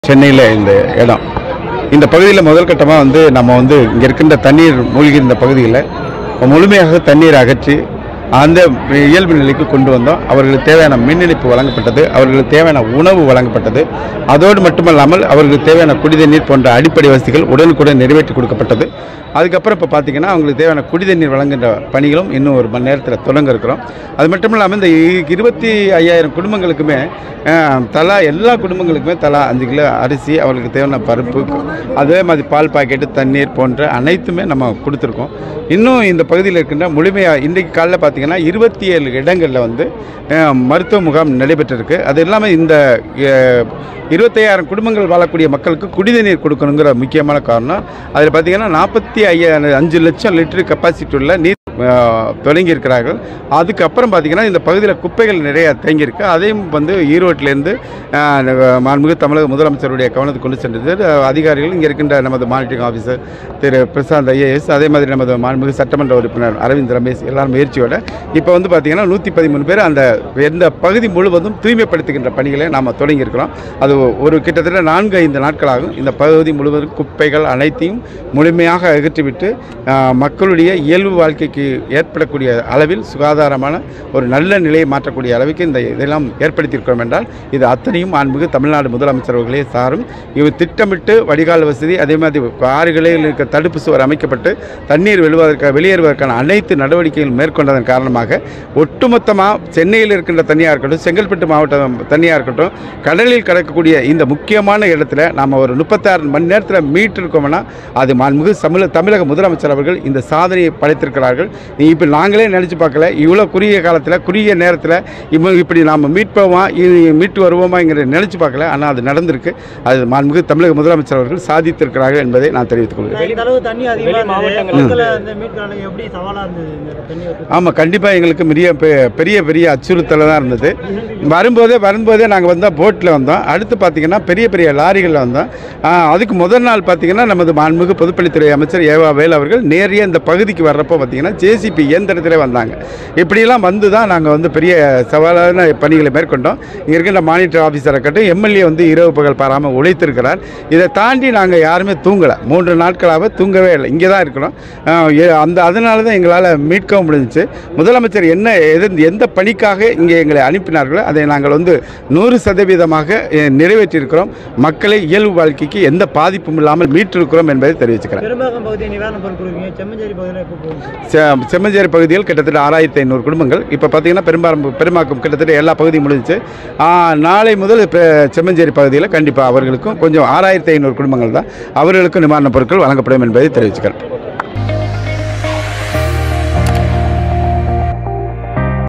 சென்னையில் இந்த இடம் இந்த பகுதியில் முதல் கட்டமாக வந்து நம்ம வந்து இங்கே இருக்கின்ற தண்ணீர் மூழ்கி இருந்த பகுதியில் முழுமையாக தண்ணீர் அகற்றி அந்த இயல்பு நிலைக்கு கொண்டு வந்தோம் அவர்களுக்கு தேவையான மின் இணைப்பு வழங்கப்பட்டது அவர்களுக்கு தேவையான உணவு வழங்கப்பட்டது அதோடு மட்டுமல்லாமல் அவர்களுக்கு தேவையான குடிநீர் போன்ற அடிப்படை வசதிகள் உடனுக்குடன் நிறைவேற்றி கொடுக்கப்பட்டது அதுக்கப்புறம் இப்போ பார்த்தீங்கன்னா அவங்களுக்கு தேவையான குடிநீர் வழங்குகின்ற பணிகளும் இன்னும் ஒரு மணி நேரத்தில் தொடங்க இருக்கிறோம் அது மட்டும் இல்லாமல் இந்த இ- இருபத்தி ஐயாயிரம் குடும்பங்களுக்குமே அஹ், தலா எல்லா குடும்பங்களுக்குமே தலா அஞ்சு கிலோ அரிசி அவர்களுக்கு தேவையான பருப்பு அதே மாதிரி பால் பாக்கெட்டு தண்ணீர் போன்ற அனைத்துமே நம்ம கொடுத்துருக்கோம் இன்னும் இந்த பகுதியில் இருக்கின்ற முழுமையாக இன்றைக்கு காலைல பார்த்தீங்கன்னா இருபத்தி ஏழு இடங்களில் வந்து அஹ், மருத்துவ முகாம் நடைபெற்றிருக்கு அது இல்லாமல் இந்த அஹ், இருபத்தையாயிரம் குடும்பங்கள் வாழக்கூடிய மக்களுக்கு குடிநீர் கொடுக்கணுங்கிற முக்கியமான காரணம் அதில் பார்த்தீங்கன்னா நாற்பத்தி ஐயாயிரம் அஞ்சு லட்சம் லிட்டர் கெப்பாசிட்டி உள்ள நீர் அஹ், தொடங்கி இருக்கிறார்கள் அதுக்கப்புறம் பார்த்தீங்கன்னா இந்த பகுதியில் குப்பைகள் நிறைய தேங்கியிருக்கு அதையும் வந்து ஈரோட்டிலேருந்து மாண்புமிகு தமிழக முதலமைச்சருடைய கவனத்துக்கு கொண்டு சென்றது அஹ், அதிகாரிகள் இங்கே இருக்கின்ற நமது மானிட்டரிங் ஆஃபீஸர் திரு பிரசாந்த் ஐஏஎஸ் அதே மாதிரி நமது மாண்புமிகு சட்டமன்ற உறுப்பினர் அரவிந்த் ரமேஷ் எல்லாரும் முயற்சியோட இப்போ வந்து பார்த்தீங்கன்னா நூற்றி பதிமூணு பேர் அந்த இந்த பகுதி முழுவதும் தூய்மைப்படுத்துகின்ற பணிகளை நாம் தொடங்கியிருக்கிறோம் அது ஒரு கிட்டத்தட்ட நான்கு ஐந்து நாட்களாகும் இந்த பகுதி முழுவதும் குப்பைகள் அனைத்தையும் முழுமையாக அகற்றிவிட்டு ஆஹ், மக்களுடைய இயல்பு வாழ்க்கைக்கு ஏற்படக்கூடிய அளவில் சுகாதாரமான ஒரு நல்ல நிலையை மாற்றக்கூடிய அளவுக்கு இந்த இதெல்லாம் ஏற்படுத்தியிருக்கிறோம் என்றால் இது அத்தனையும் மாண்புமிகு தமிழ்நாடு முதலமைச்சர் அவர்களே சாரும் இவர் திட்டமிட்டு வடிகால் வசதி அதே மாதிரி ஆறுகளில் இருக்க தடுப்பு சுவர் அமைக்கப்பட்டு தண்ணீர் வெளிவதற்கு வெளியேறுவதற்கான அனைத்து நடவடிக்கைகள் மேற்கொண்டதன் காரணமாக ஒட்டுமொத்தமாக சென்னையில் இருக்கின்ற தனியாக இருக்கட்டும் செங்கல்பட்டு மாவட்டம் தனியாக இருக்கட்டும் கடலில் கிடக்கக்கூடிய இந்த முக்கியமான இடத்துல நாம் ஒரு முப்பத்தாறு மணி நேரத்தில் மீட்டிருக்கோம்னா அது மாண்புமிகு தமிழ தமிழக முதலமைச்சர் அவர்கள் இந்த சாதனையை படைத்திருக்கிறார்கள் இப்போ நாங்களே நினச்சி பார்க்கல இவ்வளோ குறுகிய காலத்தில் குறுகிய நேரத்தில் இவங்க இப்படி நாம் மீட்போமா இ- மீட்டு வருவோமாங்கிற நினச்சி பார்க்கல ஆனால் அது நடந்திருக்கு அது மாண்புமிகு தமிழக முதலமைச்சர் அவர்கள் சாதித்திருக்கிறார்கள் என்பதை நான் தெரிவித்துக் கொள்கிறேன் இந்த அளவு தண்ணி அதிகமா வெளி இருந்தது. மாவட்டங்கள்ல மக்களை வந்து மீட்கிறாங்க எப்படி சவாலா இருந்தது இந்த தண்ணி வந்து? ஆமாம் கண்டிப்பாக எங்களுக்கு பெரிய பெ- பெரிய பெரிய அச்சுறுத்தல் தான் இருந்தது வரும்போதே வரும்போதே நாங்கள் வந்தால் போட்டில் வந்தோம் அடுத்து பார்த்தீங்கன்னா பெரிய பெரிய லாரிகளில் வந்தோம் ஆ, அதுக்கு முதல் நாள் பார்த்தீங்கன்னா நமது மாண்புமிகு பொதுப்பணித்துறை அமைச்சர் ஏவா வேல் அவர்கள் நேரடியாக இந்த பகுதிக்கு வர்றப்போ பார்த்தீங்கன்னா ஜேசிபி இயந்திரத்திலே வந்தாங்க இப்படியெல்லாம் வந்து தான் நாங்கள் வந்து பெரிய சவாலான பணிகளை மேற்கொண்டோம் இங்கே இருக்கின்ற மானிட்டர் ஆஃபீஸரை இருக்கட்டும் எம்எல்ஏ வந்து இரவு பகல் பாராமல் உழைத்திருக்கிறார் இதை தாண்டி நாங்கள் யாருமே தூங்கலை மூன்று நாட்களாக தூங்கவே இல்லை இங்கே தான் இருக்கிறோம் ஆஹ் எ- அந்த அதனால தான் எங்களால் மீட்கவும் முடிஞ்சுச்சு முதலமைச்சர் என்ன எது எந்த பணிக்காக இங்கே எங்களை அனுப்பினார்களோ அதை நாங்கள் வந்து நூறு சதவீதமாக அஹ், நிறைவேற்றியிருக்கிறோம் மக்களை இயல்பு வாழ்க்கைக்கு எந்த பாதிப்பும் இல்லாமல் மீட்டிருக்கிறோம் என்பதை தெரிவிச்சுக்கிறேன் பெரும்பாக்கம் பகுதியை நிவாரண பொருள் கொடுக்குறீங்க செம்மஞ்சேரி பகுதியில் எப்போ போகுது செ- செம்மஞ்சேரி பகுதியில் கிட்டத்தட்ட ஆறாயிரத்தி ஐநூறு குடும்பங்கள் இப்போ பார்த்தீங்கன்னா பெரும்பாலும் பெருமாக்கம் கிட்டத்தட்ட எல்லா பகுதியும் முடிஞ்சுச்சு ஆ, நாளை முதல் இப்போ செம்மஞ்சேரி பகுதியில் கண்டிப்பாக அவர்களுக்கும் கொஞ்சம் ஆறாயிரத்தி ஐநூறு குடும்பங்கள் தான் அவர்களுக்கும் நிவாரணப் பொருட்கள் வழங்கப்படும் என்பதை தெரிவிச்சுக்கிறேன்